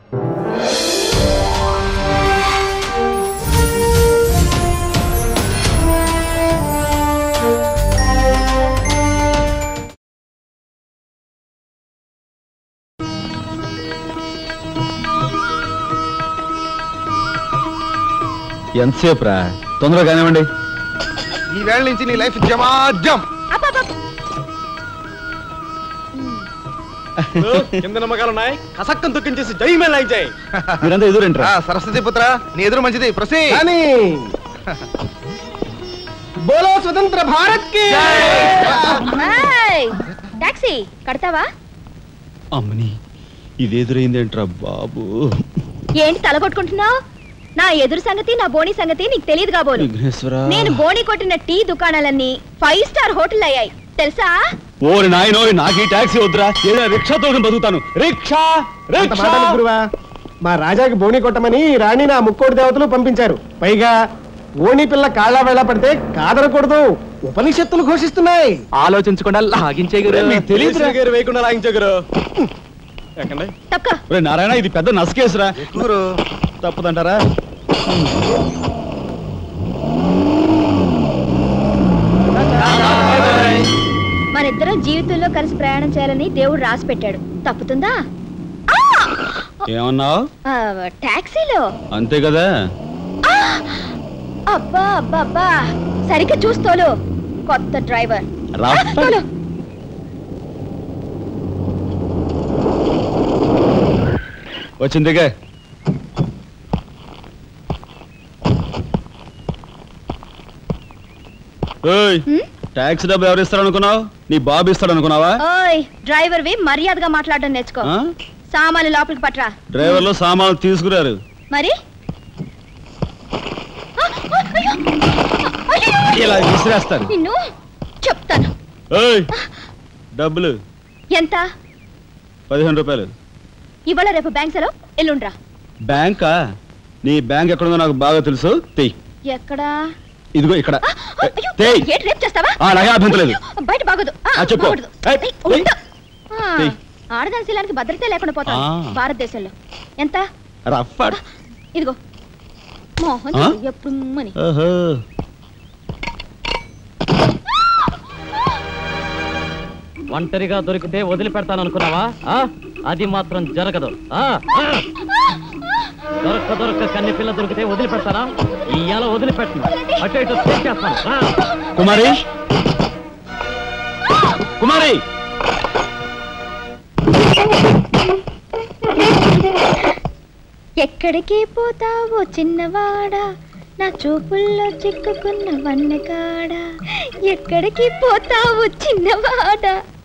ఎంతసేపు రా తొందరగా కానివ్వండి ఈ వేళ నుంచి నీ లైఫ్ జమాజం కింద నమ్మకాలు ఉన్నాయి కసక్కం తొక్కించేసి జై మే లైక్ జై మీరంతా ఎదురేంట్రా ఆ, సరస్వతి పుత్ర నీ ఎదురు మంచిది ప్రసీ కానీ బోలో స్వతంత్ర భారత్ కి టాక్సీ కడతావా అమ్మని ఇది ఎదురైందేంట్రా బాబు ఏంటి తలగొట్టుకుంటున్నావు నా ఎదురు సంగతి నా బోని సంగతి నీకు తెలియదు కాబోలు విఘ్నేశ్వర నేను బోని కొట్టిన టీ దుకాణాలన్నీ ఫైవ్ స్టార్ హోటల్ అయ్యాయి తెలుసా ఓరి నాయనో నాకు ఈ టాక్సీ వద్దురా ఏదైనా రిక్షా తోకని బతుకుతాను రిక్షా అంత రిక్షా మాట అనకు గురువా మా రాజాకి బోని కొట్టమని రాణి నా ముక్కోటి దేవతలు పంపించారు పైగా ఓణి పిల్ల కాళ్ళ వేళ పడితే కాదనకూడదు ఉపనిషత్తులు ఘోషిస్తున్నాయి ఆలోచించకుండా లాగించే మీకు తెలియదురా. గారు వేయకుండా లాగించగరు ఎక్కండి తక్క ఒరే నారాయణ ఇది పెద్ద నసకేసురా గురు తప్పదంటారా మనిద్దరం జీవితంలో కలిసి ప్రయాణం చేయాలని దేవుడు రాసి పెట్టాడు తప్పుతుందా ఏమన్నావు ఆ, టాక్సీలో అంతే కదా అబ్బా అబ్బా అబ్బా సరిగ్గా చూస్తోలు కొత్త డ్రైవర్ రా తోలు. వచ్చిందిగా ఏయ్ హ్మ్? ట్యాక్సీ డబ్బులు ఎవరు ఇస్తారు అనుకున్నావు నీ బాబు ఇస్తాడు అనుకున్నావా ఓయ్ డ్రైవర్ వి మర్యాదగా మాట్లాడడం నేర్చుకో ఆ? సామాన్లు లోపలికి పట్రా డ్రైవర్లు సామాన్లు తీసుకురారు మరి ఆ, ఆ, అయ్యో! అయ్యో! ఇలా విసిరేస్తారు నిన్ను చెప్తాను ఏయ్ డబ్బులు ఎంత పదిహేను రూపాయలు ఇవాళ రేపు బ్యాంక్ సెలవు ఎల్లుండ్రా బ్యాంకా నీ బ్యాంక్ ఎక్కడుందో నాకు బాగా తెలుసు తెయ్ ఎక్కడా ఇదిగో ఇక్కడ ఆ, ఆ, అయ్యో! తెయ్ ఏంటి రేపు చేస్తావా ఆ, నాకే అభ్యంతరం లేదు. అయ్యో, బయట బాగోదు ఆ, ఆ, చెప్పు. బాగోదు. ఏయ్, ఏయ్, ఉండు. ఆ, ఏయ్. ఆడదాని శీలానికి భద్రత లేకుండా పోతాం ఆ. భారతదేశంలో ఎంత రఫ్ ఇదిగో మోహన్ ఆ? ఎప్పుడు అని ఓహో ఒంటరిగా దొరికితే వదిలిపెడతాను అనుకున్నావా ఆ? అది మాత్రం జరగదు ఆ? ఆ! దొరక్క దొరక్క కన్ని పిల్ల దొరికితే వదిలిపెడతానా ఇయ్యాల వదిలిపెట్టను అటు ఇటు చేస్తాను కుమారి కుమారి ఎక్కడికి పోతావో చిన్నవాడా నా చూపుల్లో చిక్కుకున్న వన్నెకాడా ఎక్కడికి పోతావో చిన్నవాడా